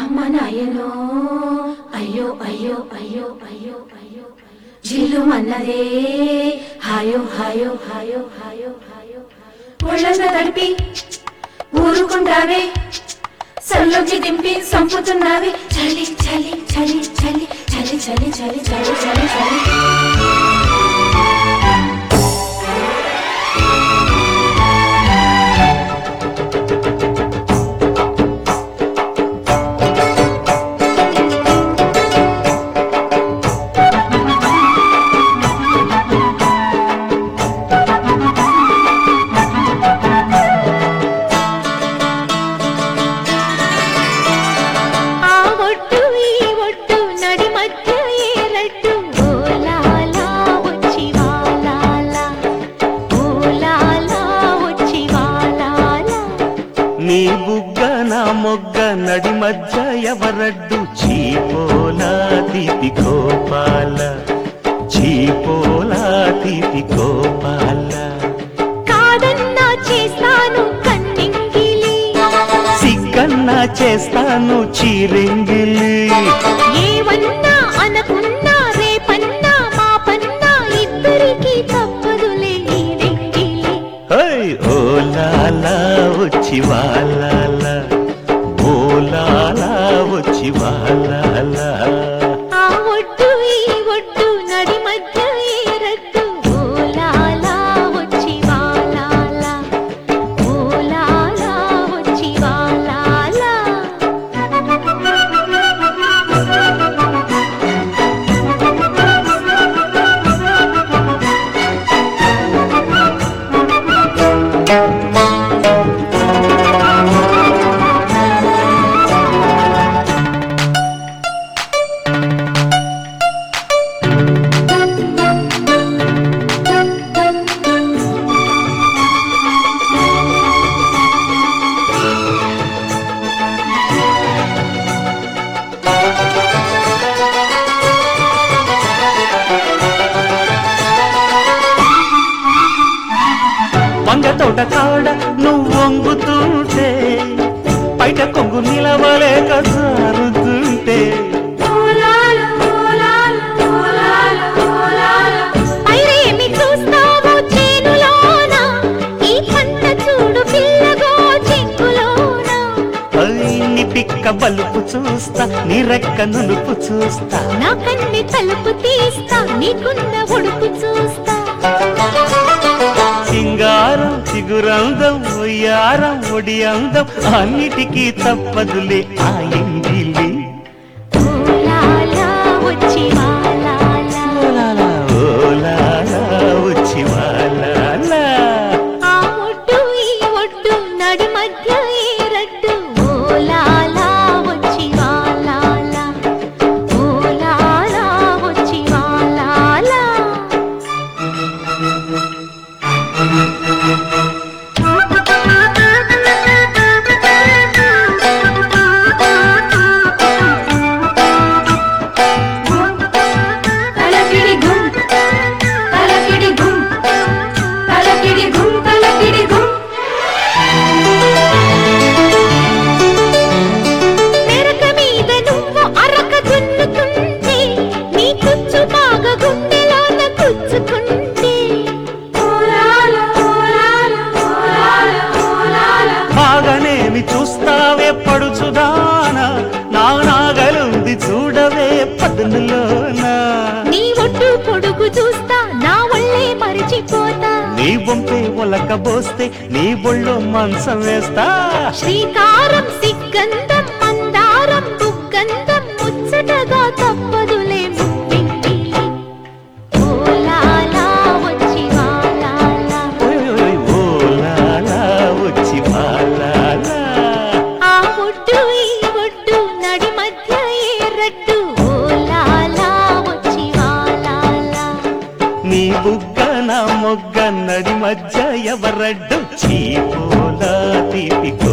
అమ్మ నాయనో అయ్యో అయ్యో అయ్యో అయ్యో అయ్యో జిల్లు మన్నదే హాయో హాయో హాయో హాయో హాయో ఒళ్ళంతా తడిపి ఊరుకుంటావే సల్లోకి దింపి సంపుతున్నావే చలి చలి చలి చలి చలి చలి చలి చలి చలి చలి ఆ ఒట్టు ఈ ఒట్టు నడి మధ్య ఏరట్టు ఓలాలా వచ్చి వాలాలా ఓలాలా వచ్చి వాలాలా నీ బుగ్గ నా మొగ్గ నడి మధ్య ఎవరడ్డు చీపోలా తీపి కోపాల చీపోలా తీపి కోపాల కాదన్నా చేస్తాను కన్నింగిలి సిగ్గన్నా చేస్తాను చీరెంగిలి ఏవన్నా అనకున్నా రేపన్నా మాపన్నా ఇద్దరికి తప్పదులే ఈ రెంగిలి హై ఓలాలా వచ్చి వాలాల ఓలాలా వచ్చి వాలాలా ఆ ఒట్టు ఈ ఒట్టు నడి మధ్య ఏరట్టు ఓలాలా వచ్చి వాలాలా ఓలాలా వచ్చి వాలాలా వంగ తోట కాడ నువ్వు వంగుతుంటే బయట కొంగు నిలవలేక జారుతుంటే పైరేమి చూస్తావు చేనులోన ఈ పంట చూడు పిల్లగో చెంగులోన నీ పిక్క బలుపు చూస్తా నీ రెక్క నులుపు చూస్తా నా కన్ని తలుపు తీస్తా నీకున్న ఉడుపు చూస్తా సింగారం చిగురందం ఒయ్యారం ఒడి అందం అన్నిటికీ తప్పదులే ఆ ఎంగిలి ఓలాలా వచ్చి వాలాలా ఓలాలా, ఓలాలా, వచ్చి వాలాలా. ఆ ఒడ్డు ఈ ఒడ్డు నడి మధ్య ఏరట్టు ఓలాలా వచ్చి వాలాలా ఓలాలా వచ్చి వాలాలా తలకిడి గుం తలకిడి గుం తలకిడి గుం తలకిడి గుం మెరక మీద నువ్వు అరక దున్నుతుంటే నీ కుచ్చు బాగా గుండెలోన కుచ్చుకుంటే బాగానేమి చూస్తావే పడుచుదానా నా నాగలుంది చూడవే పదునులోనా నీ ఒడ్డు పొడుగు చూస్తా నా ఒళ్ళే మరిచిపోతా నీ బొంపే ఒలక బోస్తే నీ బొళ్ళో మంచం వేస్తా శ్రీకారం సిగ్గంధం మందారం బుగ్గంధం ముచ్చటగా తప్పదులే ముప్పింగిలి ఓలాలా వచ్చి వాలాలా ఓయ్ ఓయ్ ఓయ్ ఓలాలా వచ్చి వాలాలా. ఆ ఒడ్డు ఈ ఒడ్డు నడి మధ్య ఏరట్టు ఓలాలా వచ్చి వాలాలా నీ బుగ్గ నా మొగ్గ నడి మధ్య ఎవరడ్డు చీపోలా తీపి